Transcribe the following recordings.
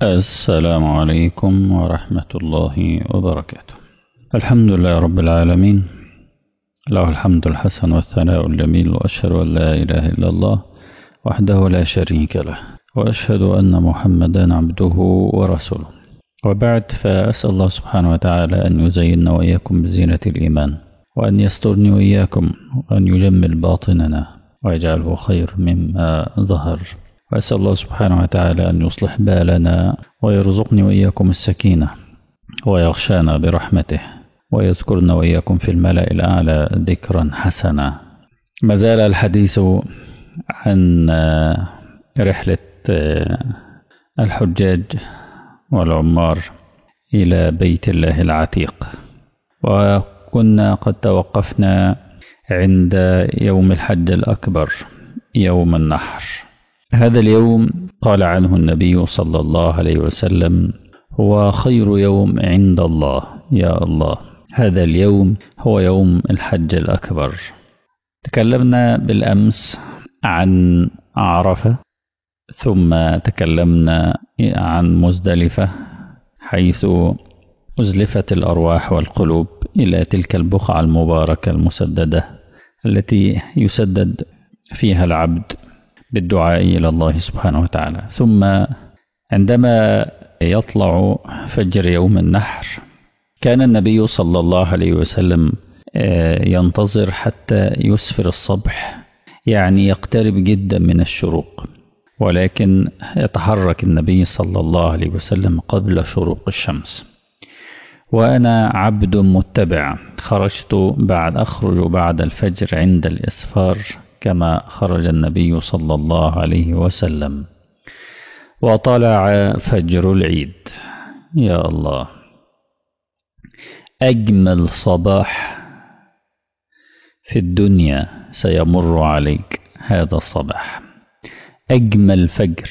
السلام عليكم ورحمة الله وبركاته الحمد لله رب العالمين له الحمد الحسن والثناء الجميل وأشهد أن لا إله إلا الله وحده لا شريك له وأشهد أن محمدا عبده ورسوله وبعد فأسأل الله سبحانه وتعالى أن يزيننا وإياكم بزينة الإيمان وأن يسترني وإياكم وأن يجمل باطننا ويجعله خير مما ظهر وأسأل الله سبحانه وتعالى أن يصلح بالنا ويرزقني وإياكم السكينة ويغشانا برحمته ويذكرنا وإياكم في الملأ الأعلى ذكرا حسنا ما زال الحديث عن رحلة الحجاج والعمار إلى بيت الله العتيق وكنا قد توقفنا عند يوم الحج الأكبر يوم النحر هذا اليوم قال عنه النبي صلى الله عليه وسلم هو خير يوم عند الله يا الله هذا اليوم هو يوم الحج الأكبر تكلمنا بالأمس عن عرفة ثم تكلمنا عن مزدلفة حيث أزلفت الأرواح والقلوب إلى تلك البقعة المباركة المسددة التي يسدد فيها العبد بالدعاء إلى الله سبحانه وتعالى ثم عندما يطلع فجر يوم النحر كان النبي صلى الله عليه وسلم ينتظر حتى يسفر الصبح يعني يقترب جدا من الشروق ولكن يتحرك النبي صلى الله عليه وسلم قبل شروق الشمس وأنا عبد متبع خرجت بعد أخرج بعد الفجر عند الإسفار كما خرج النبي صلى الله عليه وسلم وطلع فجر العيد يا الله أجمل صباح في الدنيا سيمر عليك هذا الصباح أجمل فجر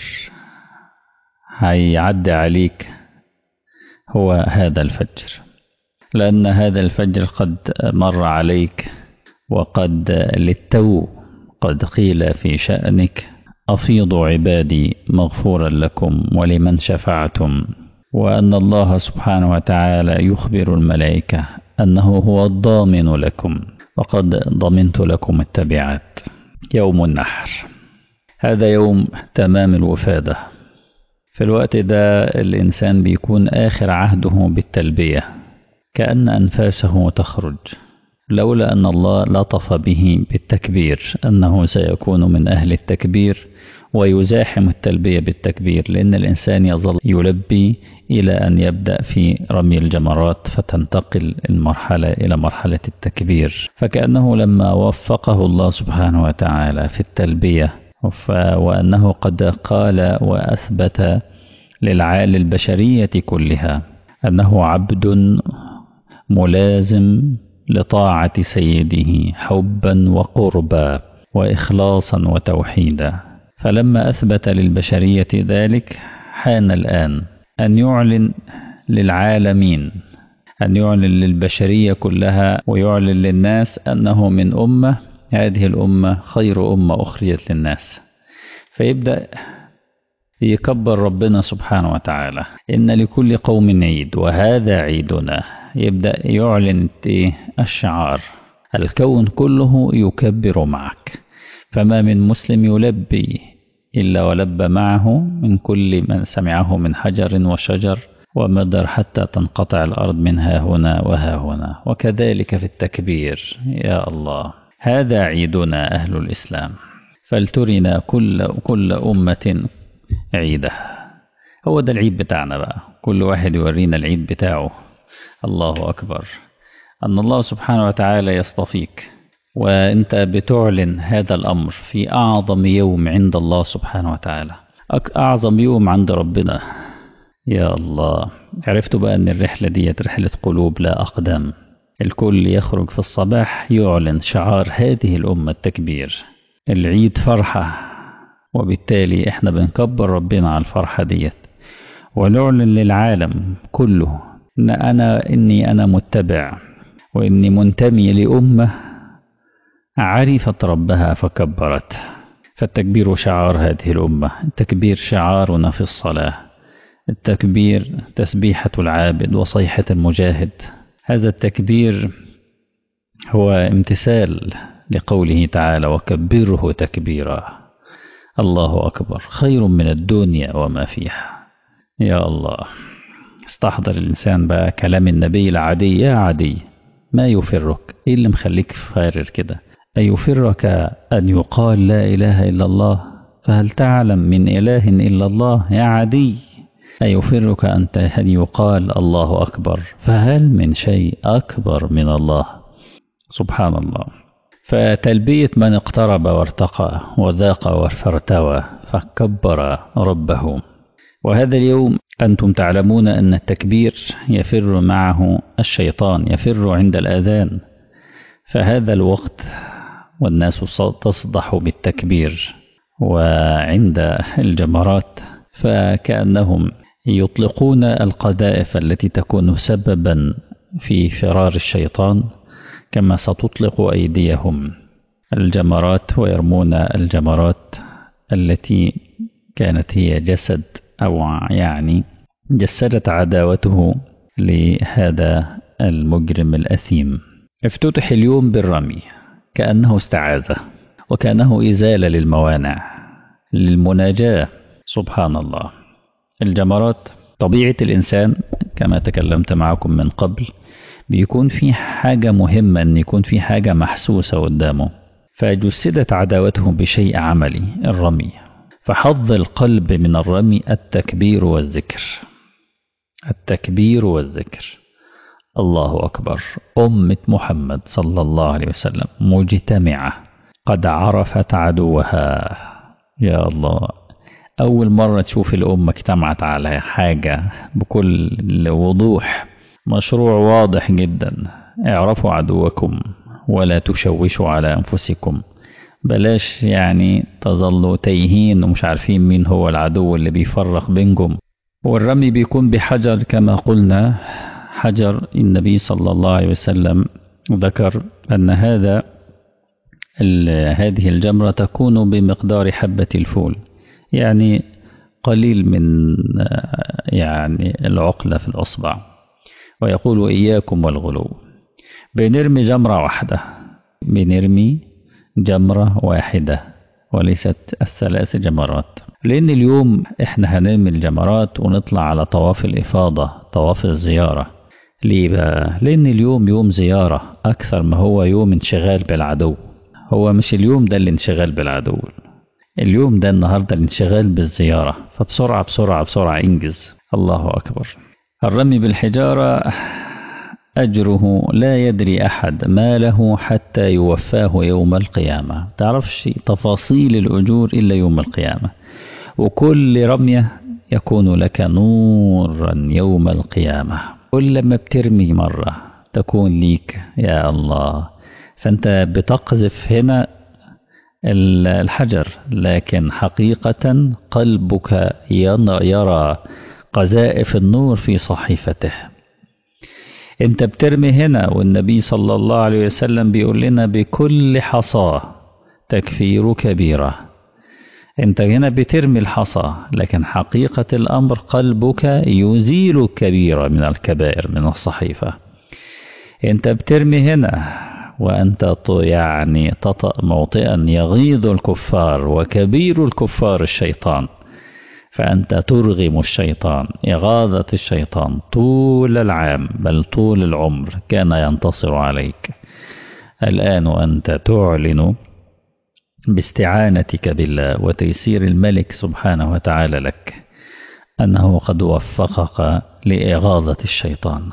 هيعدي عليك هو هذا الفجر لأن هذا الفجر قد مر عليك وقد للتو قد قيل في شأنك أفيضوا عبادي مغفورا لكم ولمن شفعتم وأن الله سبحانه وتعالى يخبر الملائكة أنه هو الضامن لكم وقد ضمنت لكم التبعات يوم النحر هذا يوم تمام الوفادة في الوقت ده الإنسان بيكون آخر عهده بالتلبية كأن أنفاسه تخرج لولا أن الله لطف به بالتكبير أنه سيكون من أهل التكبير ويزاحم التلبية بالتكبير لأن الإنسان يظل يلبي إلى أن يبدأ في رمي الجمرات فتنتقل المرحلة إلى مرحلة التكبير فكأنه لما وفقه الله سبحانه وتعالى في التلبية وأنه قد قال وأثبت للبشرية كلها أنه عبد ملازم لطاعة سيده حبا وقربا وإخلاصا وتوحيدا فلما أثبت للبشرية ذلك حان الآن أن يعلن للعالمين أن يعلن للبشرية كلها ويعلن للناس أنه من أمة هذه الأمة خير أمة أخرجت للناس فيبدأ يكبر ربنا سبحانه وتعالى إن لكل قوم عيد وهذا عيدنا يبدأ يعلن الشعار الكون كله يكبر معك فما من مسلم يلبي إلا ولبى معه من كل من سمعه من حجر وشجر ومدر حتى تنقطع الأرض من ها هنا وها هنا وكذلك في التكبير يا الله هذا عيدنا أهل الإسلام فلترنا كل, كل أمة عيده هو ده العيد بتاعنا بقى كل واحد يورينا العيد بتاعه الله أكبر أن الله سبحانه وتعالى يصطفيك وأنت بتعلن هذا الأمر في أعظم يوم عند الله سبحانه وتعالى أعظم يوم عند ربنا يا الله عرفت بقى أن الرحلة دي رحلة قلوب لا أقدام الكل يخرج في الصباح يعلن شعار هذه الأمة التكبير العيد فرحة وبالتالي احنا بنكبر ربنا على الفرحة ديت ونعلن للعالم كله إن أنا إني أنا متبع وإني منتمي لأمة عرفت ربها فكبرت فالتكبير شعار هذه الأمة التكبير شعارنا في الصلاة التكبير تسبيحة العابد وصيحة المجاهد هذا التكبير هو امتثال لقوله تعالى وكبره تكبيرا الله أكبر خير من الدنيا وما فيها يا الله استحضر الإنسان بقى كلام النبي العادي يا عادي ما يفرك إيه اللي مخليك فارر كده أيفرك أن يقال لا إله إلا الله فهل تعلم من إله إلا الله يا عادي أيفرك أن يقال الله أكبر فهل من شيء أكبر من الله سبحان الله فتلبية من اقترب وارتقى وذاق فارتوى فكبر ربه وهذا اليوم أنتم تعلمون أن التكبير يفر معه الشيطان يفر عند الآذان فهذا الوقت والناس تصدح بالتكبير وعند الجمرات فكأنهم يطلقون القذائف التي تكون سببا في فرار الشيطان كما ستطلق أيديهم الجمرات ويرمون الجمرات التي كانت هي جسد أو يعني جسدت عداوته لهذا المجرم الأثيم افتتح اليوم بالرمي كأنه استعاذة وكأنه إزالة للموانع للمناجاة سبحان الله الجمرات طبيعة الإنسان كما تكلمت معكم من قبل بيكون في حاجة مهمة أن يكون في حاجة محسوسة قدامه فجسدت عداوته بشيء عملي الرمي فحظ القلب من الرمي التكبير والذكر التكبير والذكر الله أكبر أمة محمد صلى الله عليه وسلم مجتمعة قد عرفت عدوها يا الله أول مرة تشوف الأمة اجتمعت على حاجة بكل وضوح مشروع واضح جدا اعرفوا عدوكم ولا تشوشوا على أنفسكم بلاش يعني تظلوا تايهين ومش عارفين مين هو العدو اللي بيفرق بينكم والرمي بيكون بحجر كما قلنا حجر النبي صلى الله عليه وسلم ذكر أن هذا هذه الجمرة تكون بمقدار حبة الفول يعني قليل من يعني العقلة في الأصبع ويقول إياكم والغلو بنرمي جمرة واحدة بنرمي جمرة واحدة وليست الثلاث جمرات لأن اليوم إحنا هنرمي الجمرات ونطلع على طواف الإفاضة طواف الزيارة ليه بقى؟ لأن اليوم يوم زيارة أكثر ما هو يوم انشغال بالعدو هو مش اليوم ده الانشغال بالعدو اليوم ده النهاردة الانشغال بالزيارة فبسرعة بسرعة بسرعة انجز الله أكبر الرمي بالحجارة أجره لا يدري أحد ما له حتى يوفاه يوم القيامة تعرفش تفاصيل الأجور إلا يوم القيامة وكل رمية يكون لك نورا يوم القيامة كل ما بترمي مرة تكون ليك يا الله فأنت بتقذف هنا الحجر لكن حقيقة قلبك يرى قذائف النور في صحيفته انت بترمي هنا والنبي صلى الله عليه وسلم بيقول لنا بكل حصاه تكفير كبيرة انت هنا بترمي الحصى لكن حقيقة الأمر قلبك يزيل كبيرة من الكبائر من الصحيفة انت بترمي هنا وأنت يعني تطأ موطئا يغيظ الكفار وكبير الكفار الشيطان فأنت ترغم الشيطان إغاظة الشيطان طول العام بل طول العمر كان ينتصر عليك الآن وأنت تعلن باستعانتك بالله وتيسير الملك سبحانه وتعالى لك أنه قد وفقك لإغاظة الشيطان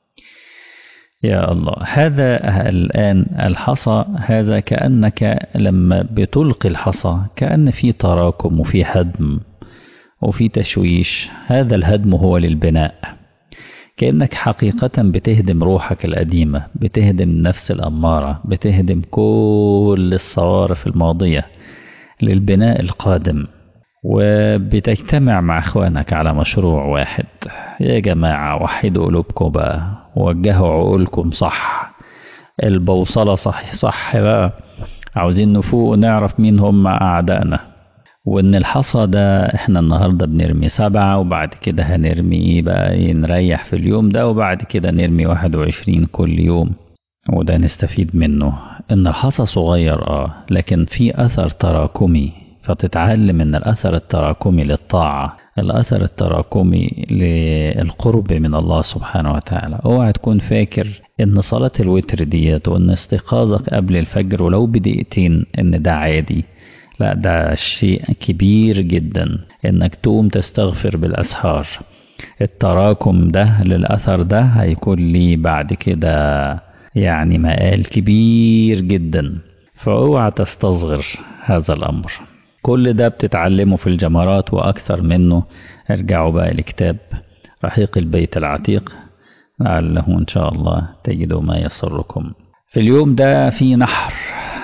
يا الله هذا الآن الحصى هذا كأنك لما بتلقي الحصى كأن في تراكم وفي هدم وفي تشويش هذا الهدم هو للبناء كأنك حقيقة بتهدم روحك القديمة بتهدم النفس الأمارة بتهدم كل الصوارف الماضية للبناء القادم وبتجتمع مع اخوانك على مشروع واحد يا جماعة وحدوا قلوبكم بقى وجهوا عقولكم صح البوصلة صح صح بقى عاوزين نفوق ونعرف مين هم أعدائنا وان الحصى ده احنا النهارده بنرمي سبعة وبعد كده هنرمي ايه بقى إيه نريح في اليوم ده وبعد كده نرمي واحد وعشرين كل يوم وده نستفيد منه ان الحصى صغير اه لكن في اثر تراكمي فتتعلم ان الاثر التراكمي للطاعة الاثر التراكمي للقرب من الله سبحانه وتعالى اوعى تكون فاكر ان صلاة الوتر ديت وان استيقاظك قبل الفجر ولو بدقيقتين ان ده عادي لا ده شيء كبير جدا انك تقوم تستغفر بالاسحار التراكم ده للاثر ده هيكون لي بعد كده يعني مقال كبير جدا فاوعى تستصغر هذا الامر كل ده بتتعلمه في الجمرات واكثر منه ارجعوا بقى لكتاب رحيق البيت العتيق لعله ان شاء الله تجدوا ما يسركم في اليوم ده في نحر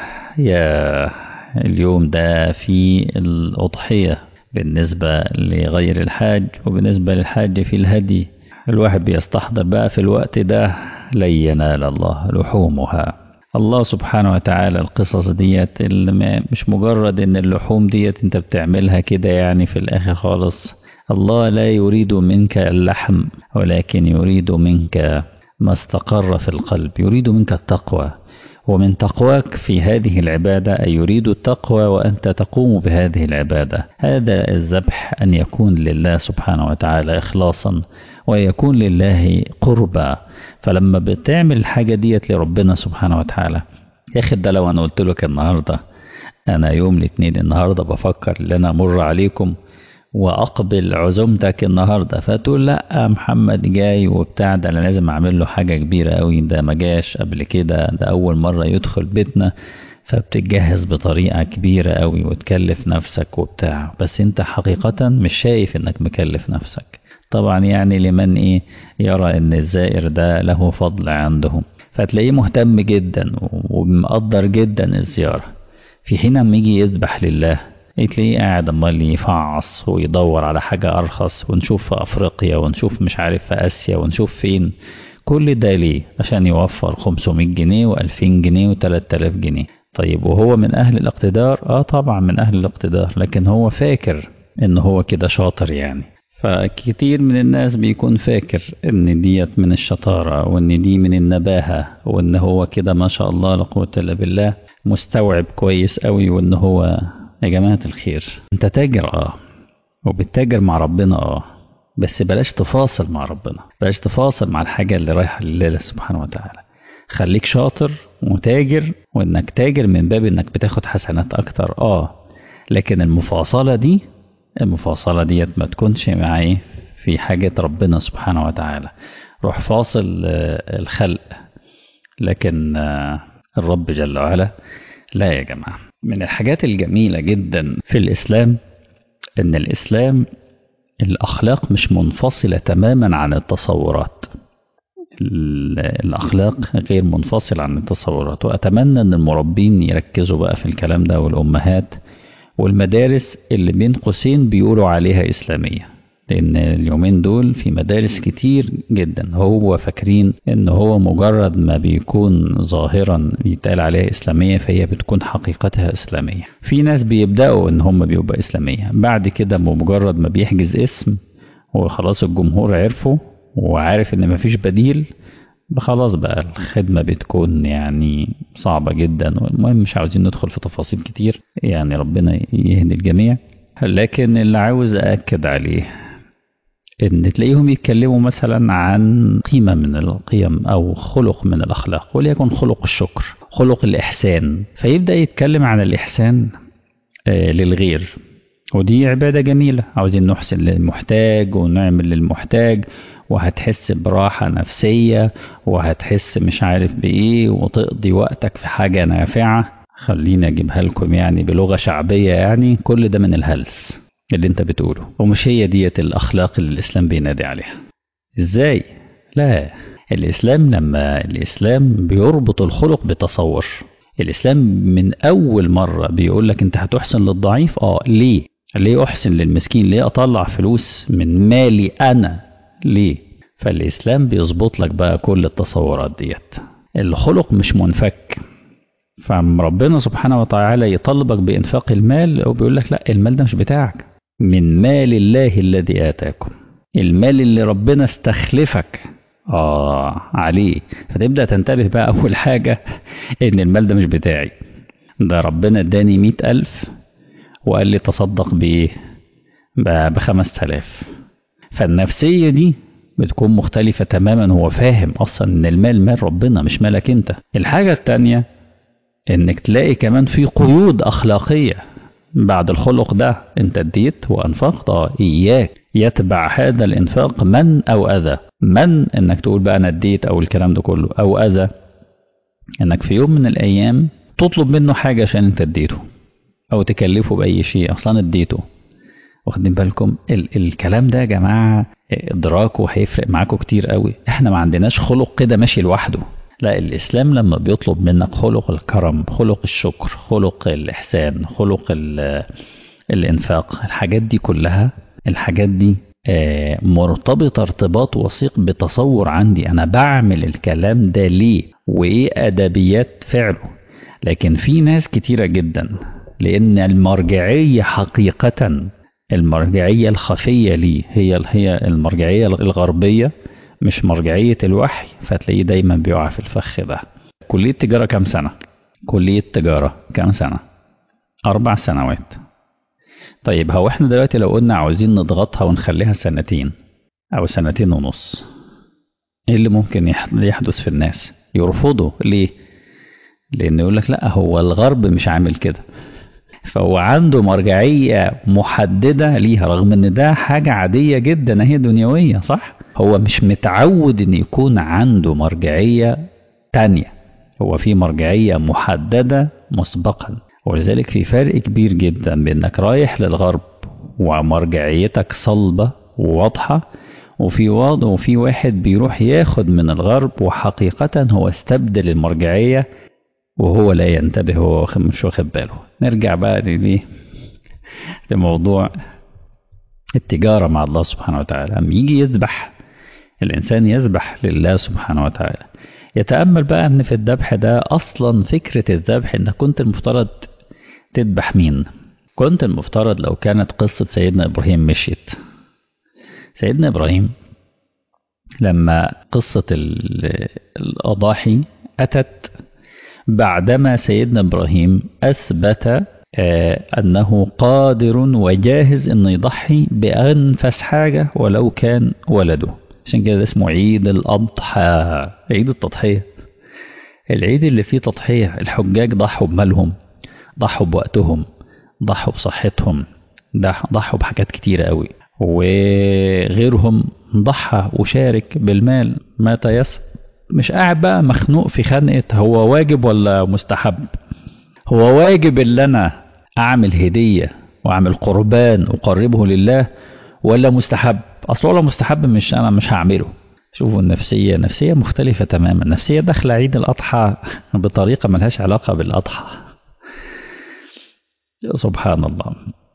يا اليوم ده في الأضحية بالنسبة لغير الحاج وبالنسبة للحاج في الهدي الواحد بيستحضر بقى في الوقت ده لن ينال الله لحومها الله سبحانه وتعالى القصص ديت اللي مش مجرد ان اللحوم ديت انت بتعملها كده يعني في الاخر خالص الله لا يريد منك اللحم ولكن يريد منك ما استقر في القلب يريد منك التقوى ومن تقواك في هذه العبادة أي يريد التقوى وأنت تقوم بهذه العبادة هذا الذبح أن يكون لله سبحانه وتعالى إخلاصا ويكون لله قربا فلما بتعمل الحاجة ديت لربنا سبحانه وتعالى يا أخي ده لو أنا قلت لك النهاردة أنا يوم الاثنين النهاردة بفكر إن أنا أمر عليكم واقبل عزومتك النهارده فتقول لا محمد جاي وبتاع ده انا لازم اعمل له حاجه كبيره قوي ده ما جاش قبل كده ده اول مره يدخل بيتنا فبتتجهز بطريقه كبيره قوي وتكلف نفسك وبتاع بس انت حقيقه مش شايف انك مكلف نفسك طبعا يعني لمن ايه يرى ان الزائر ده له فضل عندهم فتلاقيه مهتم جدا ومقدر جدا الزياره في حين اما يجي يذبح لله تلاقيه قاعد امال يفعص ويدور على حاجة أرخص ونشوف في أفريقيا ونشوف مش عارف في آسيا ونشوف فين كل ده ليه عشان يوفر 500 جنيه و2000 جنيه و3000 جنيه طيب وهو من أهل الاقتدار آه طبعا من أهل الاقتدار لكن هو فاكر إن هو كده شاطر يعني فكتير من الناس بيكون فاكر ان ديت من الشطارة وان دي من النباهة وان هو كده ما شاء الله لا قوة الا بالله مستوعب كويس قوي وان هو يا جماعة الخير انت تاجر اه وبتتاجر مع ربنا اه بس بلاش تفاصل مع ربنا بلاش تفاصل مع الحاجة اللي رايحة لله سبحانه وتعالى خليك شاطر وتاجر وانك تاجر من باب انك بتاخد حسنات اكتر اه لكن المفاصلة دي المفاصلة ديت ما تكونش معي في حاجة ربنا سبحانه وتعالى روح فاصل الخلق لكن الرب جل وعلا لا يا جماعة من الحاجات الجميلة جدا في الإسلام إن الإسلام الأخلاق مش منفصلة تماما عن التصورات الأخلاق غير منفصلة عن التصورات وأتمنى أن المربين يركزوا بقى في الكلام ده والأمهات والمدارس اللي بين قوسين بيقولوا عليها إسلامية لأن اليومين دول في مدارس كتير جدا هو فاكرين إن هو مجرد ما بيكون ظاهرا بيتقال عليها إسلامية فهي بتكون حقيقتها إسلامية في ناس بيبدأوا إن هم بيبقى إسلامية بعد كده بمجرد ما بيحجز اسم وخلاص الجمهور عرفه وعارف إن مفيش بديل خلاص بقى الخدمة بتكون يعني صعبة جدا والمهم مش عاوزين ندخل في تفاصيل كتير يعني ربنا يهدي الجميع لكن اللي عاوز أأكد عليه ان تلاقيهم يتكلموا مثلا عن قيمه من القيم او خلق من الاخلاق وليكن خلق الشكر خلق الاحسان فيبدا يتكلم عن الاحسان آه للغير ودي عباده جميله عاوزين نحسن للمحتاج ونعمل للمحتاج وهتحس براحه نفسيه وهتحس مش عارف بايه وتقضي وقتك في حاجه نافعه خليني اجيبها لكم يعني بلغه شعبيه يعني كل ده من الهلس اللي انت بتقوله ومش هي ديت الاخلاق اللي الاسلام بينادي عليها ازاي لا الاسلام لما الاسلام بيربط الخلق بتصور الاسلام من اول مره بيقول لك انت هتحسن للضعيف اه ليه ليه احسن للمسكين ليه اطلع فلوس من مالي انا ليه فالاسلام بيظبط لك بقى كل التصورات ديت الخلق مش منفك فربنا سبحانه وتعالى يطالبك بإنفاق المال وبيقول لك لا المال ده مش بتاعك من مال الله الذي آتاكم المال اللي ربنا استخلفك آه عليه فتبدأ تنتبه بقى أول حاجة إن المال ده مش بتاعي ده ربنا اداني مئة ألف وقال لي تصدق بإيه بخمس تلاف فالنفسية دي بتكون مختلفة تماما هو فاهم أصلا إن المال مال ربنا مش مالك أنت الحاجة التانية إنك تلاقي كمان في قيود أخلاقية بعد الخلق ده أنت اديت وأنفقت إياك يتبع هذا الإنفاق من أو أذى من إنك تقول بقى أنا اديت أو الكلام ده كله أو أذى إنك في يوم من الأيام تطلب منه حاجة عشان أنت اديته أو تكلفه بأي شيء أصلا اديته واخدين بالكم ال الكلام ده يا جماعة إدراكه هيفرق معاكم كتير قوي إحنا ما عندناش خلق كده ماشي لوحده لا الإسلام لما بيطلب منك خلق الكرم خلق الشكر خلق الإحسان خلق الإنفاق الحاجات دي كلها الحاجات دي مرتبطة ارتباط وثيق بتصور عندي أنا بعمل الكلام ده ليه وإيه أدبيات فعله لكن في ناس كتيرة جدا لأن المرجعية حقيقة المرجعية الخفية ليه هي هي المرجعية الغربية مش مرجعية الوحي فتلاقيه دايما بيقع في الفخ ده كلية تجارة كام سنة كلية تجارة كام سنة أربع سنوات طيب هو احنا دلوقتي لو قلنا عاوزين نضغطها ونخليها سنتين أو سنتين ونص ايه اللي ممكن يحدث في الناس يرفضوا ليه لأن يقول لك لا هو الغرب مش عامل كده فهو عنده مرجعية محددة ليها رغم ان ده حاجة عادية جدا هي دنيوية صح هو مش متعود ان يكون عنده مرجعية تانية هو في مرجعية محددة مسبقا ولذلك في فرق كبير جدا بانك رايح للغرب ومرجعيتك صلبة وواضحة وفي واضح وفي واحد بيروح ياخد من الغرب وحقيقة هو استبدل المرجعية وهو لا ينتبه هو مش واخد باله نرجع بقى ليه لموضوع التجارة مع الله سبحانه وتعالى لما يجي يذبح الإنسان يذبح لله سبحانه وتعالى يتأمل بقى أن في الذبح ده أصلا فكرة الذبح أنك كنت المفترض تذبح مين كنت المفترض لو كانت قصة سيدنا إبراهيم مشيت سيدنا إبراهيم لما قصة الأضاحي أتت بعدما سيدنا إبراهيم أثبت أنه قادر وجاهز أنه يضحي بأنفس حاجة ولو كان ولده عشان كده اسمه عيد الأضحى عيد التضحية العيد اللي فيه تضحية الحجاج ضحوا بمالهم ضحوا بوقتهم ضحوا بصحتهم ضحوا بحاجات كتيرة قوي وغيرهم ضحى وشارك بالمال ما تيسر مش قاعد بقى مخنوق في خنقة هو واجب ولا مستحب هو واجب اللي أنا أعمل هدية وأعمل قربان أقربه لله ولا مستحب أصل ولا مستحب مش أنا مش هعمله شوفوا النفسية نفسية مختلفة تماما نفسية داخلة عيد الأضحى بطريقة ملهاش علاقة بالأضحى سبحان الله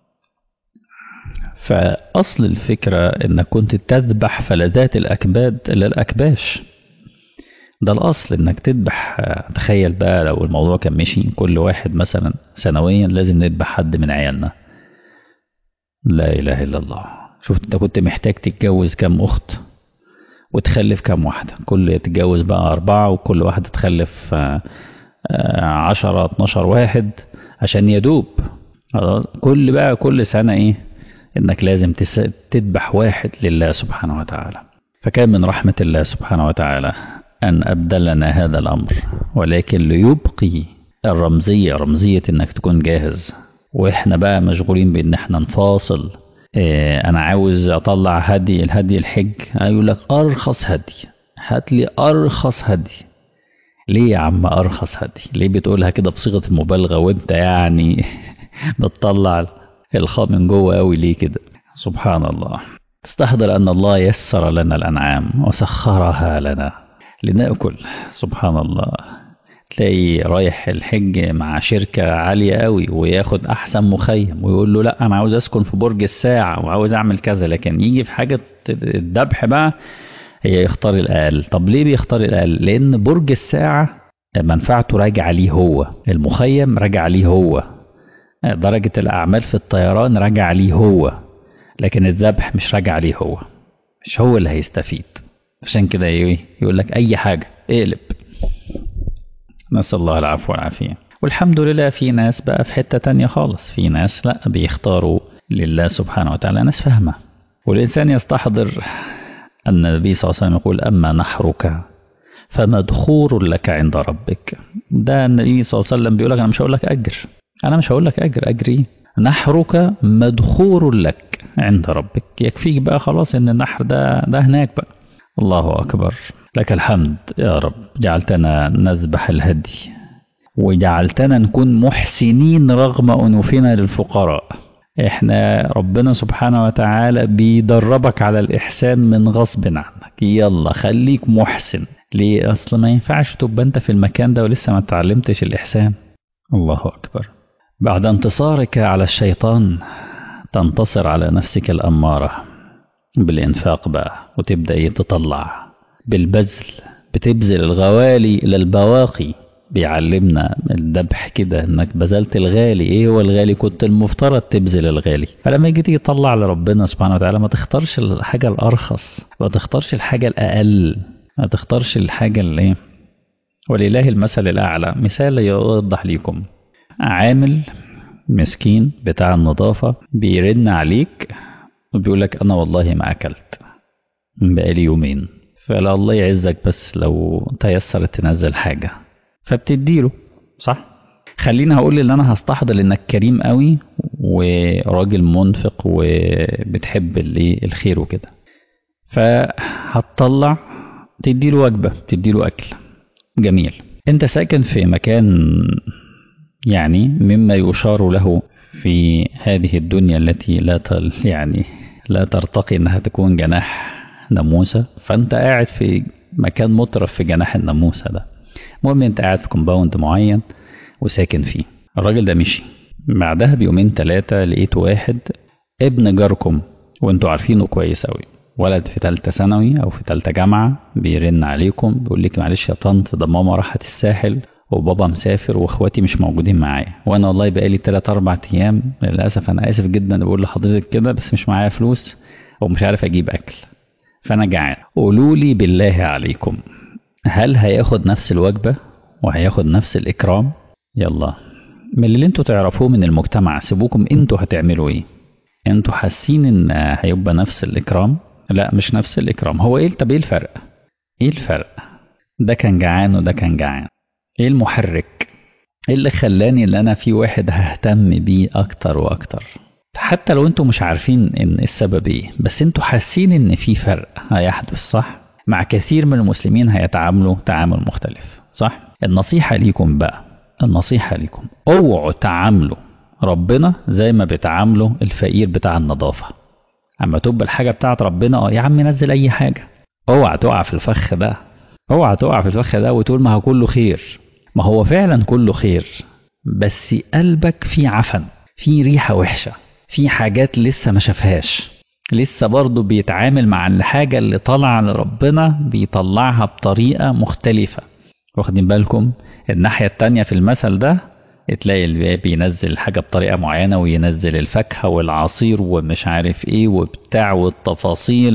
فأصل الفكرة إنك كنت تذبح فلذات الأكباد للأكباش ده الأصل إنك تذبح تخيل بقى لو الموضوع كان مشي كل واحد مثلا سنويا لازم نذبح حد من عيالنا لا إله إلا الله شفت أنت كنت محتاج تتجوز كام أخت وتخلف كام واحدة كل تتجوز بقى أربعة وكل واحدة تخلف عشرة اتناشر واحد عشان يدوب كل بقى كل سنة إيه إنك لازم تذبح واحد لله سبحانه وتعالى فكان من رحمة الله سبحانه وتعالى أن أبدلنا هذا الأمر ولكن ليبقي الرمزية رمزية إنك تكون جاهز وإحنا بقى مشغولين بإن إحنا نفاصل إيه أنا عاوز أطلع هدي الهدي الحج يقول لك أرخص هدي هات لي أرخص هدي ليه يا عم أرخص هدي ليه بتقولها كده بصيغة المبالغة وأنت يعني بتطلع الخاء من جوه قوي ليه كده سبحان الله تستحضر أن الله يسر لنا الأنعام وسخرها لنا لنأكل سبحان الله تلاقي رايح الحج مع شركة عالية قوي وياخد أحسن مخيم ويقول له لا أنا عاوز أسكن في برج الساعة وعاوز أعمل كذا لكن يجي في حاجة الذبح بقى هي يختار الأقل طب ليه بيختار الأقل لأن برج الساعة منفعته راجعة ليه هو المخيم راجع ليه هو درجة الأعمال في الطيران راجع ليه هو لكن الذبح مش راجع ليه هو مش هو اللي هيستفيد عشان كده ايه يقول لك أي حاجة اقلب نسأل الله العفو والعافية والحمد لله في ناس بقى في حتة تانية خالص في ناس لا بيختاروا لله سبحانه وتعالى ناس فاهمة والإنسان يستحضر أن النبي صلى الله عليه وسلم يقول أما نحرك فمدخور لك عند ربك ده النبي صلى الله عليه وسلم بيقول لك أنا مش هقول لك أجر أنا مش هقول لك أجر أجري نحرك مدخور لك عند ربك يكفيك بقى خلاص إن النحر ده ده هناك بقى الله أكبر لك الحمد يا رب جعلتنا نذبح الهدي وجعلتنا نكون محسنين رغم أنوفنا للفقراء احنا ربنا سبحانه وتعالى بيدربك على الإحسان من غصب عنك يلا خليك محسن ليه أصل ما ينفعش تبقى أنت في المكان ده ولسه ما تعلمتش الإحسان الله أكبر بعد انتصارك على الشيطان تنتصر على نفسك الأمارة بالإنفاق بقى وتبدأ إيه تطلع بالبذل بتبذل الغوالي إلى البواقي بيعلمنا الذبح كده انك بذلت الغالي ايه هو الغالي كنت المفترض تبذل الغالي فلما يجي تيجي تطلع لربنا سبحانه وتعالى ما تختارش الحاجه الارخص ما تختارش الحاجه الاقل ما تختارش الحاجه اللي ايه ولله المثل الاعلى مثال يوضح ليكم عامل مسكين بتاع النظافه بيرن عليك وبيقول لك انا والله ما اكلت بقالي يومين فلا الله يعزك بس لو تيسرت تنزل حاجه فبتديله صح خليني هقول اللي انا هستحضر انك كريم قوي وراجل منفق وبتحب الايه الخير وكده فهتطلع تديله وجبه تديله اكل جميل انت ساكن في مكان يعني مما يشار له في هذه الدنيا التي لا تل يعني لا ترتقي انها تكون جناح ناموسه فانت قاعد في مكان مطرف في جناح الناموسه ده المهم انت قاعد في كومباوند معين وساكن فيه الراجل ده مشي بعدها بيومين ثلاثة لقيت واحد ابن جاركم وانتوا عارفينه كويس قوي ولد في ثالثة ثانوي او في ثالثة جامعة بيرن عليكم بيقول لك معلش يا طنط ده ماما راحت الساحل وبابا مسافر واخواتي مش موجودين معايا وانا والله بقالي 3 4 ايام للاسف انا اسف جدا بقول لحضرتك كده بس مش معايا فلوس ومش عارف اجيب اكل فانا جعان قولوا لي بالله عليكم هل هياخد نفس الوجبة وهياخد نفس الإكرام يلا من اللي انتوا تعرفوه من المجتمع سيبوكم انتوا هتعملوا ايه انتوا حاسين ان هيبقى نفس الإكرام لا مش نفس الإكرام هو ايه طب ايه الفرق ايه الفرق ده كان جعان وده كان جعان ايه المحرك ايه اللي خلاني اللي انا في واحد ههتم بيه اكتر واكتر حتى لو انتوا مش عارفين ان السبب ايه بس انتوا حاسين ان في فرق هيحدث صح مع كثير من المسلمين هيتعاملوا تعامل مختلف صح النصيحة ليكم بقى النصيحة ليكم اوعوا تعاملوا ربنا زي ما بتعاملوا الفقير بتاع النظافة اما تبقى الحاجة بتاعت ربنا اه يا عم نزل اي حاجة اوعى تقع في الفخ ده اوعى تقع في الفخ ده وتقول ما هو كله خير ما هو فعلا كله خير بس قلبك فيه عفن فيه ريحة وحشة في حاجات لسه ما شافهاش لسه برضه بيتعامل مع الحاجة اللي طالعة لربنا بيطلعها بطريقة مختلفة واخدين بالكم الناحية التانية في المثل ده تلاقي اللي بينزل الحاجة بطريقة معينة وينزل الفاكهة والعصير ومش عارف ايه وبتاع والتفاصيل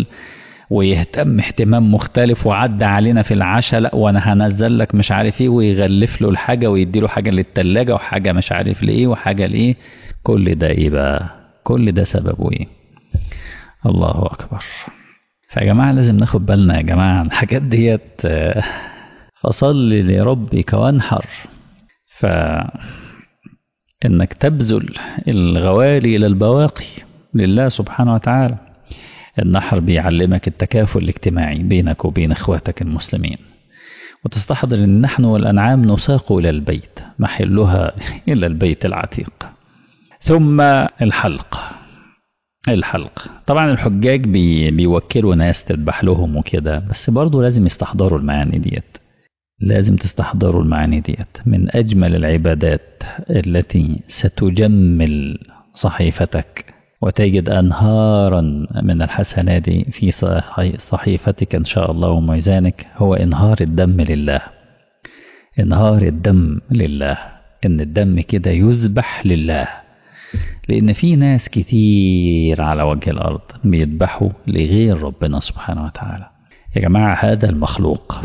ويهتم اهتمام مختلف وعدى علينا في العشاء لا وانا هنزل لك مش عارف ايه ويغلف له الحاجة ويدي له حاجة للتلاجة وحاجة مش عارف لايه وحاجة لايه كل ده ايه بقى كل ده سببه ايه الله اكبر فيا جماعة لازم ناخد بالنا يا جماعة الحاجات ديت فصل لربك وانحر ف انك تبذل الغوالي الى البواقي لله سبحانه وتعالى النحر بيعلمك التكافل الاجتماعي بينك وبين اخواتك المسلمين وتستحضر ان نحن والانعام نساق الى البيت محلها الى البيت العتيق ثم الحلق الحلق طبعا الحجاج بي بيوكلوا ناس تذبح لهم وكده بس برضه لازم يستحضروا المعاني ديت لازم تستحضروا المعاني ديت من أجمل العبادات التي ستجمل صحيفتك وتجد أنهارا من الحسنات في صحيفتك إن شاء الله وميزانك هو إنهار الدم لله انهار الدم لله ان الدم كده يذبح لله لان في ناس كتير على وجه الارض بيذبحوا لغير ربنا سبحانه وتعالى يا جماعة هذا المخلوق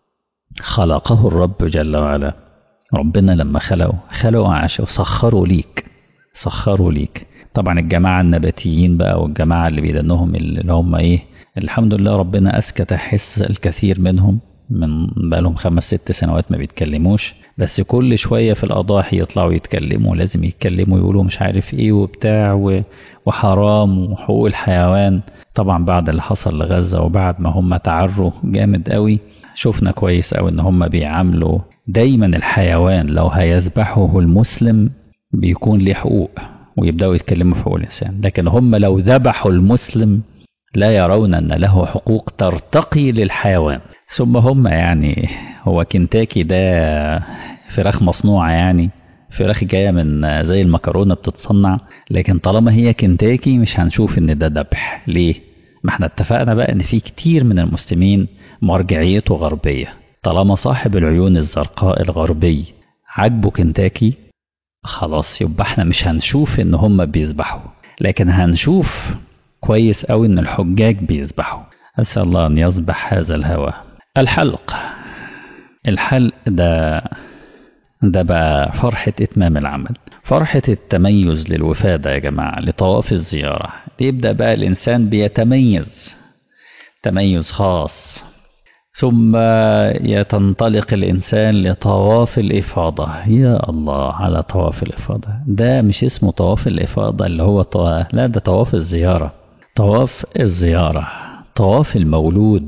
خلقه الرب جل وعلا ربنا لما خلقه خلقه عشان سخروا ليك سخروا ليك طبعا الجماعة النباتيين بقى والجماعة اللي بيدنهم اللي هم ايه الحمد لله ربنا أسكت حس الكثير منهم من بقالهم خمس ست سنوات ما بيتكلموش بس كل شوية في الأضاحي يطلعوا يتكلموا لازم يتكلموا يقولوا مش عارف ايه وبتاع وحرام وحقوق الحيوان طبعا بعد اللي حصل لغزة وبعد ما هم تعروا جامد قوي شفنا كويس قوي ان هم بيعاملوا دايما الحيوان لو هيذبحه المسلم بيكون ليه حقوق ويبدأوا يتكلموا في حقوق الإنسان لكن هم لو ذبحوا المسلم لا يرون أن له حقوق ترتقي للحيوان ثم هم يعني هو كنتاكي ده فراخ مصنوعة يعني فراخ جاية من زي المكرونة بتتصنع لكن طالما هي كنتاكي مش هنشوف ان ده ذبح ليه ما احنا اتفقنا بقى ان في كتير من المسلمين مرجعيته غربية طالما صاحب العيون الزرقاء الغربي عاجبه كنتاكي خلاص يبقى احنا مش هنشوف ان هم بيذبحوا لكن هنشوف كويس قوي ان الحجاج بيذبحوا اسال الله ان يصبح هذا الهوى الحلق الحلق ده ده بقى فرحة إتمام العمل فرحة التميز للوفادة يا جماعة لطواف الزيارة يبدأ بقى الإنسان بيتميز تميز خاص ثم يتنطلق الإنسان لطواف الإفاضة يا الله على طواف الإفاضة ده مش اسمه طواف الإفاضة اللي هو طواف لا ده طواف الزيارة طواف الزيارة طواف المولود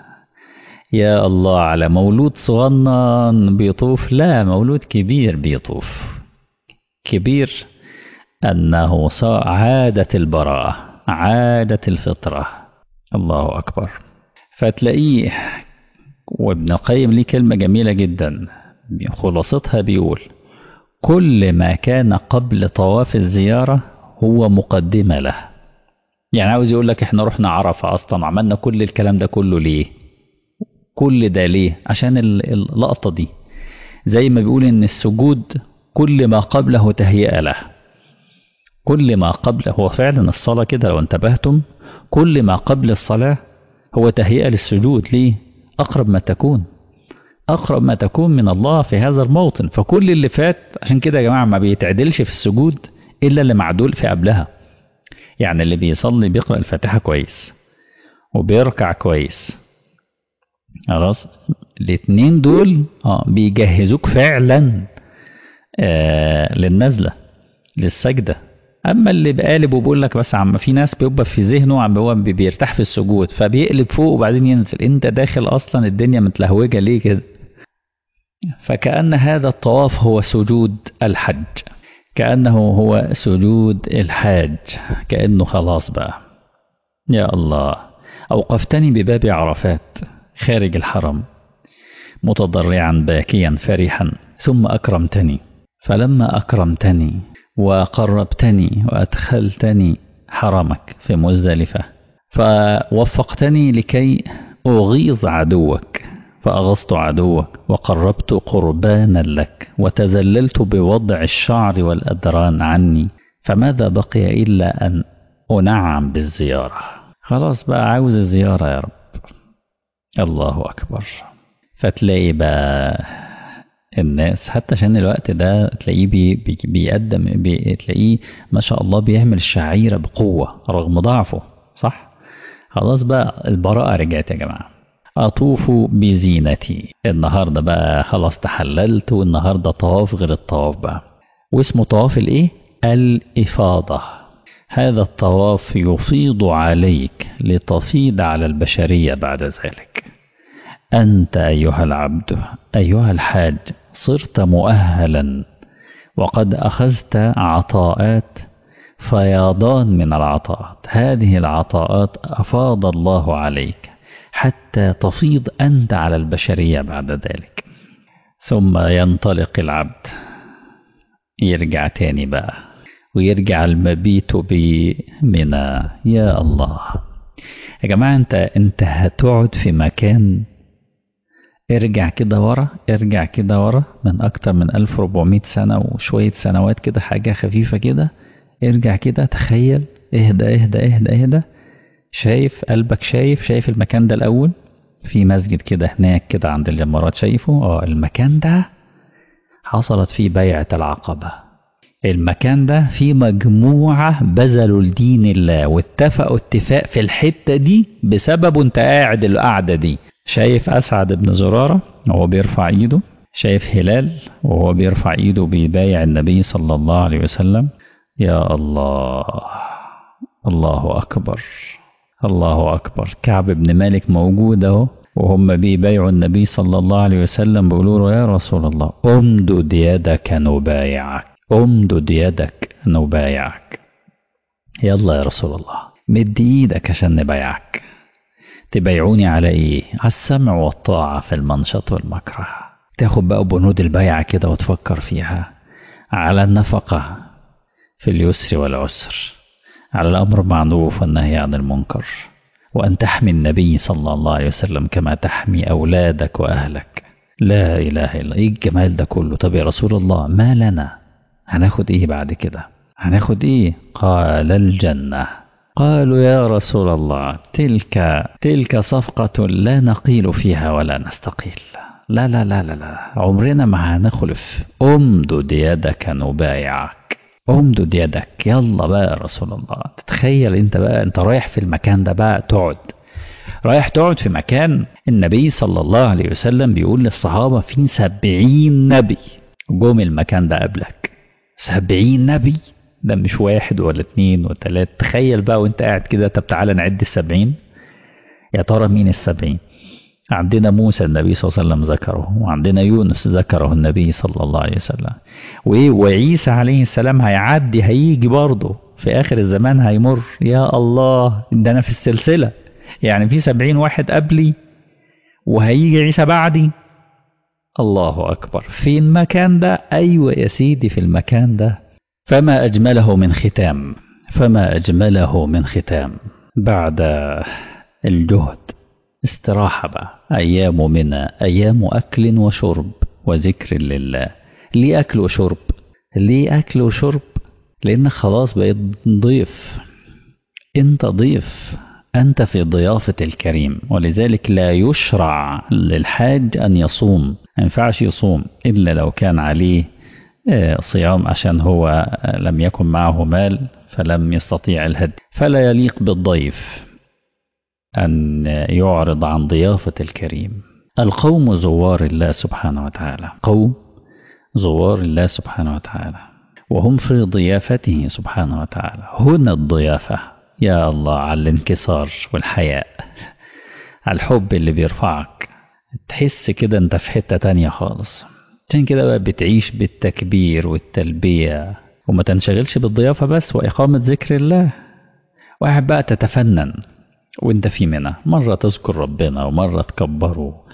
يا الله على مولود صغنن بيطوف لا مولود كبير بيطوف كبير أنه عادة البراءة عادة الفطرة الله أكبر فتلاقيه وابن القيم ليه كلمة جميلة جدا خلاصتها بيقول كل ما كان قبل طواف الزيارة هو مقدمة له يعني عاوز يقول لك احنا رحنا عرفة أصلا عملنا كل الكلام ده كله ليه كل ده ليه عشان اللقطة دي زي ما بيقول ان السجود كل ما قبله تهيئة له كل ما قبل هو فعلا الصلاة كده لو انتبهتم كل ما قبل الصلاة هو تهيئة للسجود ليه أقرب ما تكون أقرب ما تكون من الله في هذا الموطن فكل اللي فات عشان كده يا جماعة ما بيتعدلش في السجود إلا اللي معدول في قبلها يعني اللي بيصلي بيقرأ الفاتحة كويس وبيركع كويس خلاص الاتنين دول اه بيجهزوك فعلا آه للنزلة للسجدة اما اللي بقالب وبيقول لك بس عم في ناس بيبقى في ذهنه عم هو بيرتاح في السجود فبيقلب فوق وبعدين ينزل انت داخل اصلا الدنيا متلهوجه ليه كده فكأن هذا الطواف هو سجود الحج كأنه هو سجود الحاج كأنه خلاص بقى يا الله أوقفتني بباب عرفات خارج الحرم متضرعا باكيا فرحا ثم أكرمتني فلما أكرمتني وقربتني وأدخلتني حرمك في مزدلفة فوفقتني لكي أغيظ عدوك فأغصت عدوك وقربت قربانا لك وتذللت بوضع الشعر والأدران عني فماذا بقي إلا أن أنعم بالزيارة خلاص بقى عاوز الزيارة يا رب الله أكبر فتلاقي بقى الناس حتى عشان الوقت ده تلاقيه بي بي بيقدم بي تلاقيه ما شاء الله بيعمل الشعيرة بقوة رغم ضعفه صح خلاص بقى البراءة رجعت يا جماعة أطوف بزينتي النهاردة بقى خلاص تحللت والنهاردة طواف غير الطواف بقى واسمه طواف الايه الإفاضة هذا الطواف يفيض عليك لتفيض على البشرية بعد ذلك أنت أيها العبد أيها الحاج صرت مؤهلا وقد أخذت عطاءات فياضان من العطاءات هذه العطاءات أفاض الله عليك حتى تفيض أنت على البشرية بعد ذلك ثم ينطلق العبد يرجع تاني بقى ويرجع المبيت بمنى يا الله يا جماعة انت انت هتقعد في مكان ارجع كده ورا ارجع كده ورا من أكتر من 1400 سنة وشوية سنوات كده حاجة خفيفة كده ارجع كده تخيل اهدى اهدى اهدى اهدى شايف قلبك شايف شايف المكان ده الأول في مسجد كده هناك كده عند الجمرات شايفه اه المكان ده حصلت فيه بيعة العقبة المكان ده فيه مجموعة بذلوا لدين الله واتفقوا اتفاق في الحتة دي بسبب انت قاعد القعدة دي شايف أسعد بن زرارة وهو بيرفع ايده شايف هلال وهو بيرفع ايده بيبايع النبي صلى الله عليه وسلم يا الله الله أكبر الله أكبر كعب بن مالك موجود اهو وهم بيبايعوا النبي صلى الله عليه وسلم بيقولوا له يا رسول الله امدد يدك نبايعك امدد يدك نبايعك يلا يا رسول الله مد ايدك عشان نبايعك تبايعوني على ايه على السمع والطاعة في المنشط والمكره تاخد بقى بنود البيعة كده وتفكر فيها على النفقة في اليسر والعسر على الأمر بالمعروف والنهي عن المنكر وأن تحمي النبي صلى الله عليه وسلم كما تحمي أولادك وأهلك لا إله إلا إيه الجمال ده كله طب يا رسول الله ما لنا هناخد إيه بعد كده هناخد إيه قال الجنة قالوا يا رسول الله تلك تلك صفقة لا نقيل فيها ولا نستقيل لا لا لا لا لا عمرنا ما هنخلف امدد يدك نبايعك امدد يدك يلا بقى يا رسول الله تتخيل انت بقى انت رايح في المكان ده بقى تقعد رايح تقعد في مكان النبي صلى الله عليه وسلم بيقول للصحابة في سبعين نبي جم المكان ده قبلك سبعين نبي ده مش واحد ولا اتنين ولا تلات تخيل بقى وانت قاعد كده طب تعالى نعد السبعين يا ترى مين السبعين عندنا موسى النبي صلى الله عليه وسلم ذكره وعندنا يونس ذكره النبي صلى الله عليه وسلم وايه وعيسى عليه السلام هيعدي هيجي برضه في آخر الزمان هيمر يا الله ده أنا في السلسلة يعني في سبعين واحد قبلي وهيجي عيسى بعدي الله أكبر في المكان ده أيوة يا سيدي في المكان ده فما أجمله من ختام فما أجمله من ختام بعد الجهد استراحة بقى أيام منى أيام أكل وشرب وذكر لله ليه أكل وشرب ليه أكل وشرب لأن خلاص بقيت ضيف أنت ضيف أنت في ضيافة الكريم ولذلك لا يشرع للحاج أن يصوم ما ينفعش يصوم إلا لو كان عليه صيام عشان هو لم يكن معه مال فلم يستطيع الهدي فلا يليق بالضيف أن يعرض عن ضيافة الكريم القوم زوار الله سبحانه وتعالى قوم زوار الله سبحانه وتعالى وهم في ضيافته سبحانه وتعالى هنا الضيافة يا الله على الانكسار والحياء على الحب اللي بيرفعك تحس كده انت في حتة تانية خالص عشان كده بقى بتعيش بالتكبير والتلبية وما تنشغلش بالضيافة بس وإقامة ذكر الله واحد بقى تتفنن وانت في منى مرة تذكر ربنا ومرة تكبره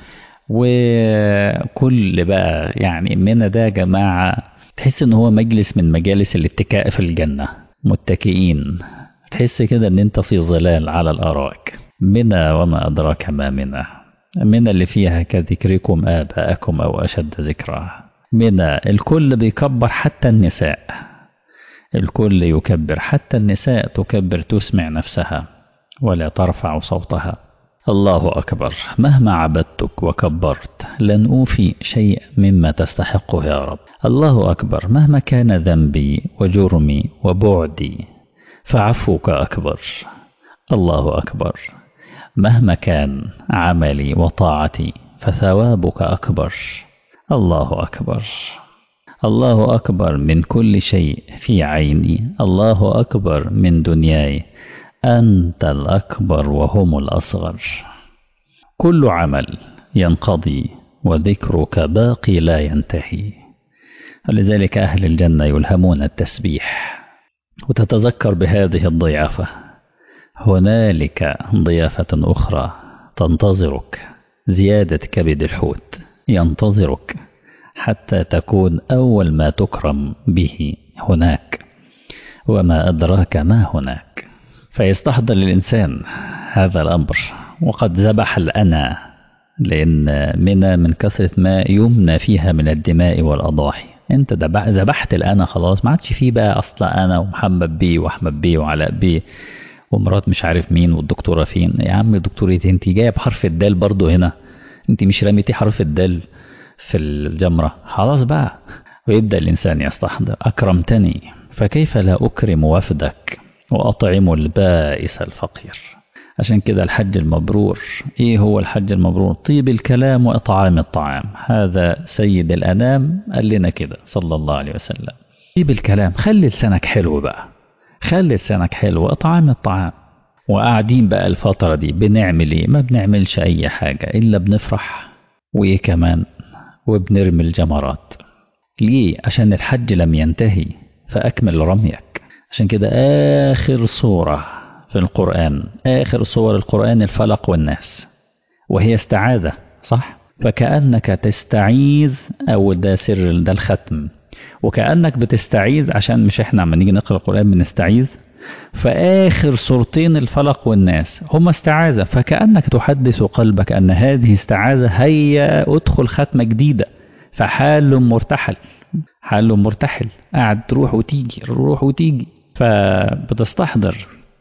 وكل بقى يعني منى ده يا جماعة تحس ان هو مجلس من مجالس الاتكاء في الجنة متكئين تحس كده ان انت في ظلال على الارائك منى وما ادراك ما منى منى اللي فيها كذكركم اباءكم او اشد ذكرى منى الكل بيكبر حتى النساء الكل يكبر حتى النساء تكبر تسمع نفسها ولا ترفع صوتها الله أكبر مهما عبدتك وكبرت لن أوفي شيء مما تستحقه يا رب الله أكبر مهما كان ذنبي وجرمي وبعدي فعفوك أكبر الله أكبر مهما كان عملي وطاعتي فثوابك أكبر الله أكبر الله أكبر من كل شيء في عيني الله أكبر من دنياي أنت الأكبر وهم الأصغر كل عمل ينقضي وذكرك باقي لا ينتهي ولذلك أهل الجنة يلهمون التسبيح وتتذكر بهذه الضيافة هنالك ضيافة أخرى تنتظرك زيادة كبد الحوت ينتظرك حتى تكون أول ما تكرم به هناك وما أدراك ما هناك فيستحضر الإنسان هذا الأمر وقد ذبح الأنا لأن منى من كثرة ما يمنى فيها من الدماء والأضاحي أنت ذبحت الأنا خلاص ما عادش فيه بقى أصلا أنا ومحمد بيه وأحمد بيه وعلاء بيه ومرات مش عارف مين والدكتورة فين يا عم دكتورة انت جاية بحرف الدال برضو هنا انت مش رميتي حرف الدال في الجمرة خلاص بقى ويبدأ الإنسان يستحضر أكرمتني فكيف لا أكرم وفدك وأطعم البائس الفقير عشان كده الحج المبرور إيه هو الحج المبرور طيب الكلام وإطعام الطعام هذا سيد الأنام قال لنا كده صلى الله عليه وسلم طيب الكلام خلي لسانك حلو بقى خلي لسانك حلو وإطعام الطعام وقاعدين بقى الفترة دي بنعمل إيه ما بنعملش أي حاجة إلا بنفرح وإيه كمان وبنرمي الجمرات ليه عشان الحج لم ينتهي فأكمل رميك عشان كده آخر سورة في القرآن آخر سور القرآن الفلق والناس وهي استعاذة صح فكأنك تستعيذ أو ده سر ده الختم وكأنك بتستعيذ عشان مش احنا عم نيجي نقرأ القرآن بنستعيذ فآخر سورتين الفلق والناس هما استعاذة فكأنك تحدث قلبك أن هذه استعاذة هيا أدخل ختمة جديدة فحال مرتحل حال مرتحل قاعد تروح وتيجي تروح وتيجي فبتستحضر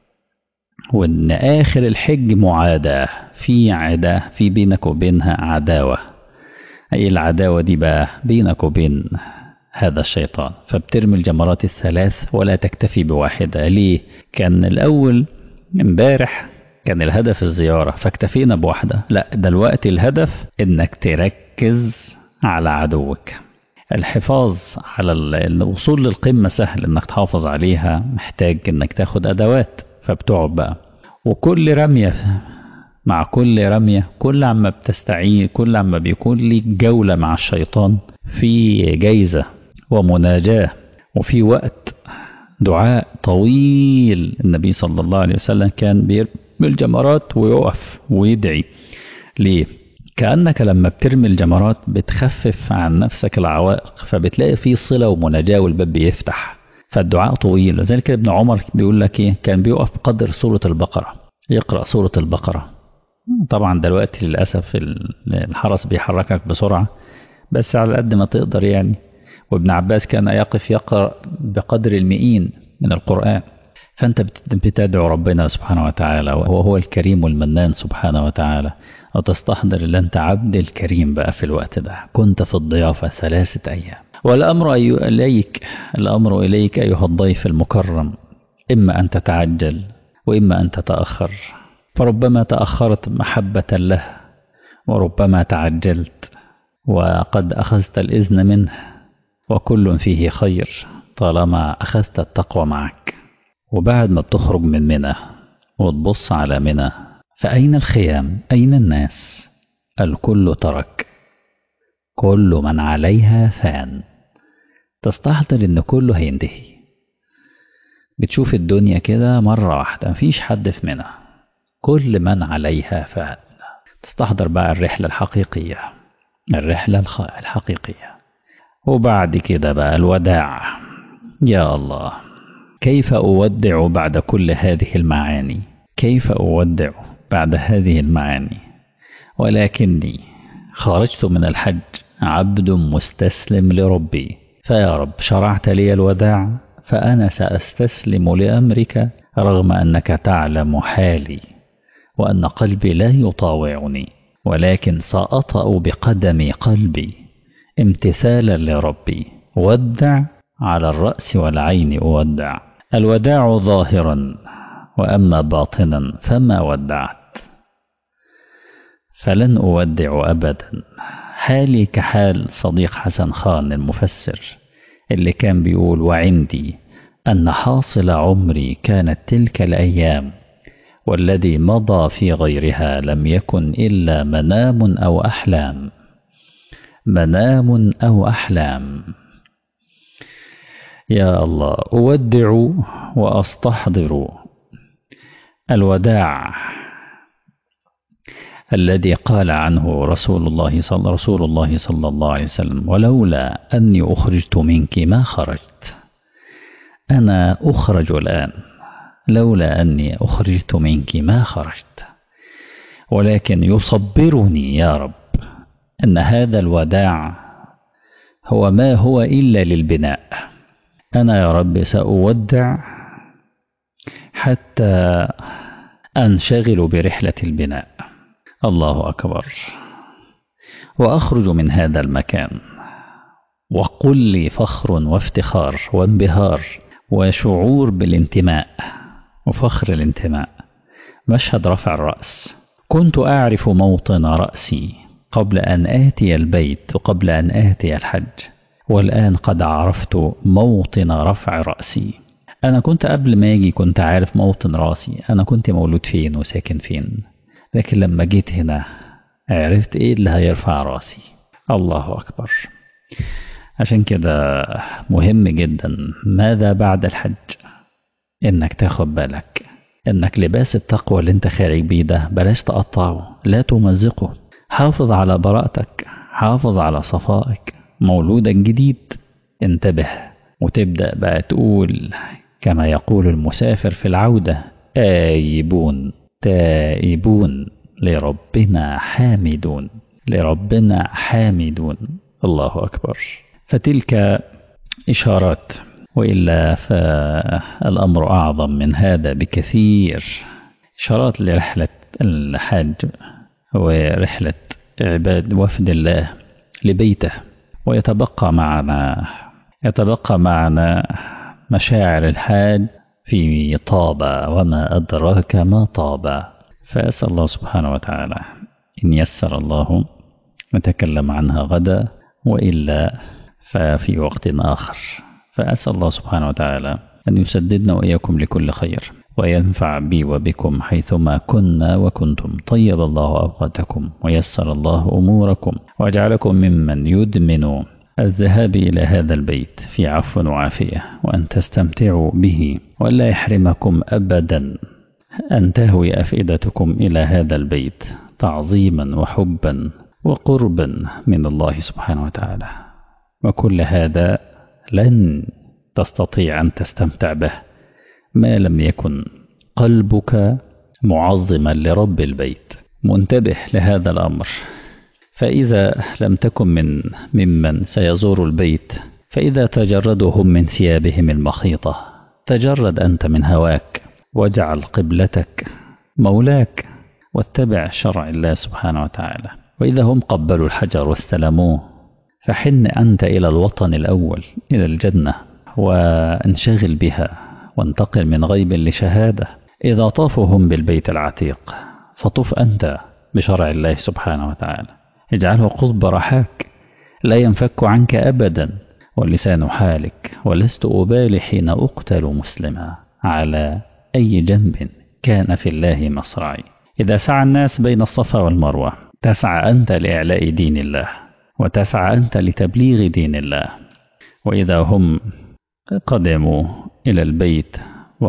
وان اخر الحج معاداة في عداة في بينك وبينها عداوة اي العداوة دي بقى بينك وبين هذا الشيطان فبترمي الجمرات الثلاث ولا تكتفي بواحدة ليه كان الاول امبارح كان الهدف الزيارة فاكتفينا بواحدة لا دلوقتي الهدف انك تركز على عدوك الحفاظ على الوصول للقمة سهل انك تحافظ عليها محتاج انك تاخد ادوات فبتقعد بقى وكل رمية مع كل رمية كل عما بتستعين كل عما بيكون ليك جولة مع الشيطان في جايزة ومناجاة وفي وقت دعاء طويل النبي صلى الله عليه وسلم كان بيرمي الجمرات ويقف ويدعي ليه كأنك لما بترمي الجمرات بتخفف عن نفسك العوائق فبتلاقي فيه صلة ومناجاة والباب بيفتح فالدعاء طويل لذلك ابن عمر بيقول لك ايه كان بيقف قدر سورة البقرة يقرأ سورة البقرة طبعا دلوقتي للأسف الحرس بيحركك بسرعة بس على قد ما تقدر يعني وابن عباس كان يقف يقرأ بقدر المئين من القرآن فأنت بتدعو ربنا سبحانه وتعالى وهو الكريم والمنان سبحانه وتعالى وتستحضر ان انت عبد الكريم بقى في الوقت ده كنت في الضيافة ثلاثة أيام والأمر إليك الأمر إليك أيها الضيف المكرم إما أن تتعجل وإما أن تتأخر فربما تأخرت محبة له وربما تعجلت وقد أخذت الإذن منه وكل فيه خير طالما أخذت التقوى معك وبعد ما بتخرج من منى وتبص على منى فأين الخيام أين الناس الكل ترك كل من عليها فان تستحضر ان كله هينتهي بتشوف الدنيا كده مرة واحدة مفيش حد في منى كل من عليها فان تستحضر بقى الرحلة الحقيقية الرحلة الحقيقية وبعد كده بقى الوداع يا الله كيف أودع بعد كل هذه المعاني كيف أودع بعد هذه المعاني ولكني خرجت من الحج عبد مستسلم لربي فيا رب شرعت لي الوداع فأنا سأستسلم لأمرك رغم أنك تعلم حالي وأن قلبي لا يطاوعني ولكن سأطأ بقدم قلبي امتثالا لربي ودع على الرأس والعين أودع الوداع ظاهرا وأما باطنا فما ودعت فلن أودع أبدا حالي كحال صديق حسن خان المفسر اللي كان بيقول وعندي أن حاصل عمري كانت تلك الأيام والذي مضى في غيرها لم يكن إلا منام أو أحلام منام أو أحلام يا الله أودع وأستحضر الوداع الذي قال عنه رسول الله صلى رسول الله صلى الله عليه وسلم ولولا أني أخرجت منك ما خرجت أنا أخرج الآن لولا أني أخرجت منك ما خرجت ولكن يصبرني يا رب أن هذا الوداع هو ما هو إلا للبناء أنا يا رب سأودع حتى أنشغل برحلة البناء الله أكبر وأخرج من هذا المكان وقل لي فخر وافتخار وانبهار وشعور بالانتماء وفخر الانتماء مشهد رفع الرأس كنت أعرف موطن رأسي قبل أن آتي البيت وقبل أن آتي الحج والآن قد عرفت موطن رفع رأسي أنا كنت قبل ما أجي كنت عارف موطن رأسي أنا كنت مولود فين وساكن فين لكن لما جيت هنا عرفت إيه اللي هيرفع رأسي الله أكبر عشان كده مهم جدا ماذا بعد الحج إنك تاخد بالك إنك لباس التقوى اللي أنت خارج بيه ده بلاش تقطعه لا تمزقه حافظ على براءتك حافظ على صفائك مولودك جديد انتبه وتبدأ بقى تقول كما يقول المسافر في العودة آيبون تائبون لربنا حامدون لربنا حامدون الله أكبر فتلك إشارات وإلا فالأمر أعظم من هذا بكثير إشارات لرحلة الحج ورحلة عباد وفد الله لبيته ويتبقى معنا يتبقى معنا مشاعر الحاج في طابة وما أدراك ما طابة فأسأل الله سبحانه وتعالى إن يسر الله نتكلم عنها غدا وإلا ففي وقت آخر فأسأل الله سبحانه وتعالى أن يسددنا وإياكم لكل خير وينفع بي وبكم حيثما كنا وكنتم طيب الله أوقاتكم ويسر الله أموركم وجعلكم ممن يدمن الذهاب إلى هذا البيت في عفو وعافية وأن تستمتعوا به ولا يحرمكم أبدا أن تهوي أفئدتكم إلى هذا البيت تعظيما وحبا وقربا من الله سبحانه وتعالى وكل هذا لن تستطيع أن تستمتع به ما لم يكن قلبك معظما لرب البيت منتبه لهذا الأمر فإذا لم تكن من ممن سيزور البيت فإذا تجردوا هم من ثيابهم المخيطة تجرد أنت من هواك واجعل قبلتك مولاك واتبع شرع الله سبحانه وتعالى وإذا هم قبلوا الحجر واستلموه فحن أنت إلى الوطن الأول إلى الجنة وانشغل بها وانتقل من غيب لشهادة إذا طافوا هم بالبيت العتيق فطف أنت بشرع الله سبحانه وتعالى اجعله قطب رحاك لا ينفك عنك أبدا واللسان حالك ولست أبالي حين أقتل مسلما على أي جنب كان في الله مصرعي إذا سعى الناس بين الصفا والمروة تسعى أنت لإعلاء دين الله وتسعى أنت لتبليغ دين الله وإذا هم قدموا إلى البيت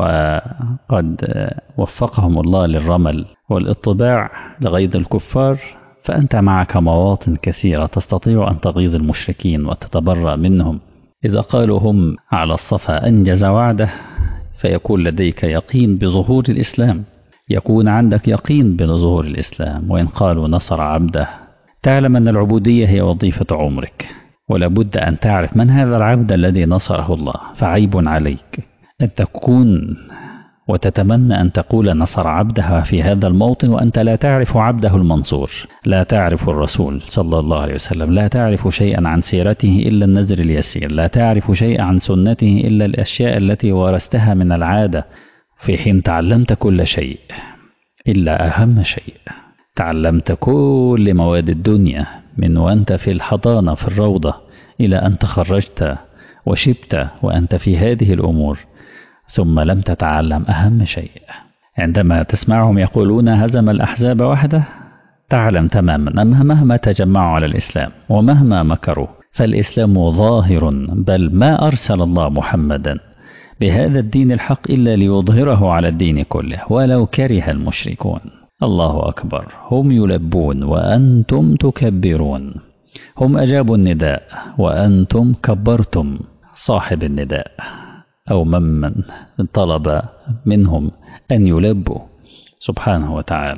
وقد وفقهم الله للرمل والاطباع لغيظ الكفار فأنت معك مواطن كثيرة تستطيع أن تغيظ المشركين وتتبرأ منهم إذا قالوا هم على الصفا أنجز وعده فيكون لديك يقين بظهور الإسلام يكون عندك يقين بظهور الإسلام وإن قالوا نصر عبده تعلم أن العبودية هي وظيفة عمرك ولابد أن تعرف من هذا العبد الذي نصره الله فعيب عليك أن تكون وتتمنى أن تقول نصر عبدها في هذا الموطن وأنت لا تعرف عبده المنصور لا تعرف الرسول صلى الله عليه وسلم لا تعرف شيئا عن سيرته إلا النذر اليسير لا تعرف شيئا عن سنته إلا الأشياء التي ورثتها من العادة في حين تعلمت كل شيء إلا أهم شيء تعلمت كل مواد الدنيا من وأنت في الحضانة في الروضة إلى أن تخرجت وشبت وأنت في هذه الأمور ثم لم تتعلم أهم شيء عندما تسمعهم يقولون هزم الأحزاب وحده تعلم تماما أنها مهما تجمعوا على الإسلام ومهما مكروا فالإسلام ظاهر بل ما أرسل الله محمدا بهذا الدين الحق إلا ليظهره على الدين كله ولو كره المشركون الله أكبر هم يلبون وأنتم تكبرون هم أجابوا النداء وأنتم كبرتم صاحب النداء أو ممن طلب منهم أن يلبوا سبحانه وتعالى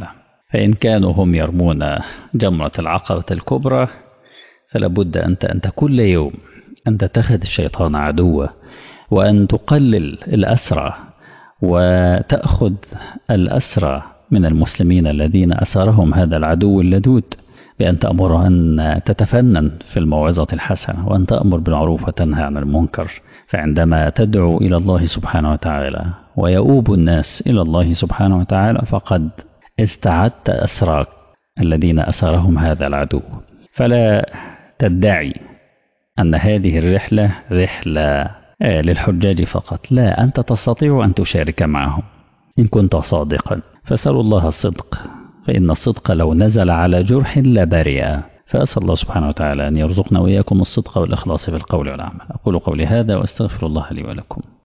فإن كانوا هم يرمون جمرة العقبة الكبرى فلا بد أنت أنت كل يوم أن تتخذ الشيطان عدوا وأن تقلل الأسرى وتأخذ الأسرى من المسلمين الذين أسرهم هذا العدو اللدود بأن تأمر أن تتفنن في الموعظة الحسنة وأن تأمر بالمعروف وتنهى عن المنكر فعندما تدعو إلى الله سبحانه وتعالى ويؤوب الناس إلى الله سبحانه وتعالى فقد استعدت أسراك الذين أسرهم هذا العدو فلا تدعي أن هذه الرحلة رحلة للحجاج فقط لا أنت تستطيع أن تشارك معهم إن كنت صادقا فسأل الله الصدق فإن الصدق لو نزل على جرح لبرئ فأسأل الله سبحانه وتعالى أن يرزقنا وإياكم الصدق والإخلاص في القول والعمل أقول قولي هذا وأستغفر الله لي ولكم